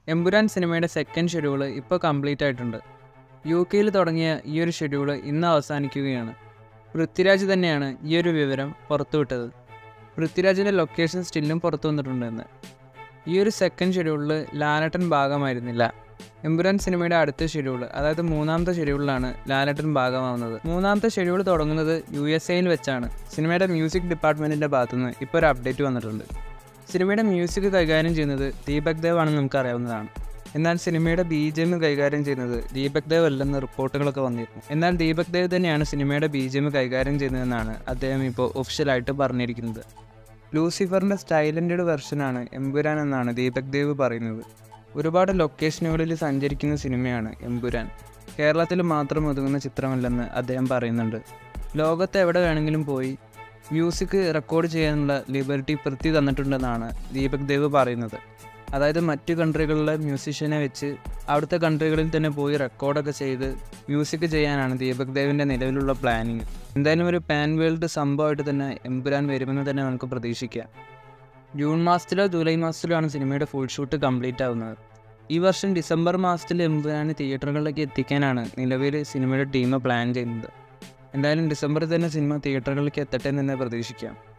എമ്പുരാൻ സിനിമയുടെ second schedule ഇപ്പോൾ complete ആയിട്ടുണ്ട് യു കെയിൽ തുടങ്ങിയ ഈ ഒരു ഷെഡ്യൂൾ ഇന്ന് അവസാനിക്കുകയാണ് പൃഥ്വിരാജ് തന്നെയാണ് ഈ ഒരു വിവരം പുറത്തുവിട്ടത് പൃഥ്വിരാജിൻ്റെ ലൊക്കേഷൻ സ്റ്റില്ലും പുറത്തു വന്നിട്ടുണ്ട് എന്ന് ഈ ഒരു സെക്കൻഡ് ഷെഡ്യൂളിൽ ലാലട്ടൻ ഭാഗമായിരുന്നില്ല എമ്പുരാൻ സിനിമയുടെ അടുത്ത ഷെഡ്യൂൾ അതായത് മൂന്നാമത്തെ ഷെഡ്യൂളിലാണ് ലാലട്ടൻ ഭാഗമാവുന്നത് മൂന്നാമത്തെ ഷെഡ്യൂൾ തുടങ്ങുന്നത് യു എസ് എയിൽ വെച്ചാണ് സിനിമയുടെ മ്യൂസിക് ഡിപ്പാർട്ട്മെൻറ്റിൻ്റെ ഭാഗത്തുനിന്ന് ഇപ്പോൾ ഒരു അപ്ഡേറ്റ് വന്നിട്ടുണ്ട് സിനിമയുടെ മ്യൂസിക് കൈകാര്യം ചെയ്യുന്നത് ദീപക് ദേവ് ആണെന്ന് നമുക്ക് അറിയാവുന്നതാണ് എന്നാൽ സിനിമയുടെ ബി ജി എം കൈകാര്യം ചെയ്യുന്നത് ദീപക് ദേവ് അല്ലെന്ന് റിപ്പോർട്ടുകളൊക്കെ വന്നിരുന്നു എന്നാൽ ദീപക് ദേവ് തന്നെയാണ് സിനിമയുടെ ബി ജി എം കൈകാര്യം ചെയ്യുന്നതെന്നാണ് അദ്ദേഹം ഇപ്പോൾ ഒഫീഷ്യലായിട്ട് പറഞ്ഞിരിക്കുന്നത് ലൂസിഫറിൻ്റെ സ്റ്റൈലൻഡ് വെർഷനാണ് എമ്പുരാൻ എന്നാണ് ദീപക് ദേവ് പറയുന്നത് ഒരുപാട് ലൊക്കേഷനുകളിൽ സഞ്ചരിക്കുന്ന സിനിമയാണ് എമ്പുരാൻ കേരളത്തിൽ മാത്രം ഒതുങ്ങുന്ന ചിത്രമല്ലെന്ന് അദ്ദേഹം പറയുന്നുണ്ട് ലോകത്ത് എവിടെ വേണമെങ്കിലും പോയി മ്യൂസിക് റെക്കോർഡ് ചെയ്യാനുള്ള ലിബർട്ടി പൃഥ്വി തന്നിട്ടുണ്ടെന്നാണ് ദീപക് ദേവ് പറയുന്നത് അതായത് മറ്റു കൺട്രികളിലെ മ്യൂസീഷ്യനെ വെച്ച് അവിടുത്തെ കൺട്രികളിൽ തന്നെ പോയി റെക്കോർഡൊക്കെ ചെയ്ത് മ്യൂസിക് ചെയ്യാനാണ് ദീപക് ദേവിൻ്റെ നിലവിലുള്ള പ്ലാനിങ് എന്തായാലും ഒരു പാൻ വേൾഡ് സംഭവമായിട്ട് തന്നെ എമ്പുരാൻ വരുമെന്ന് തന്നെ നമുക്ക് പ്രതീക്ഷിക്കാം ജൂൺ മാസത്തിലോ ജൂലൈ മാസത്തിലോ ആണ് സിനിമയുടെ ഫുൾ ഷൂട്ട് കംപ്ലീറ്റ് ആവുന്നത് ഈ വർഷം ഡിസംബർ മാസത്തിൽ എമ്പുരാന് തിയേറ്ററുകളിലേക്ക് എത്തിക്കാനാണ് നിലവിൽ സിനിമയുടെ ടീം പ്ലാൻ ചെയ്യുന്നത് എന്തായാലും ഡിസംബറിൽ തന്നെ സിനിമ തിയേറ്ററുകളിലേക്ക് എത്തട്ടെ എന്ന് തന്നെ പ്രതീക്ഷിക്കാം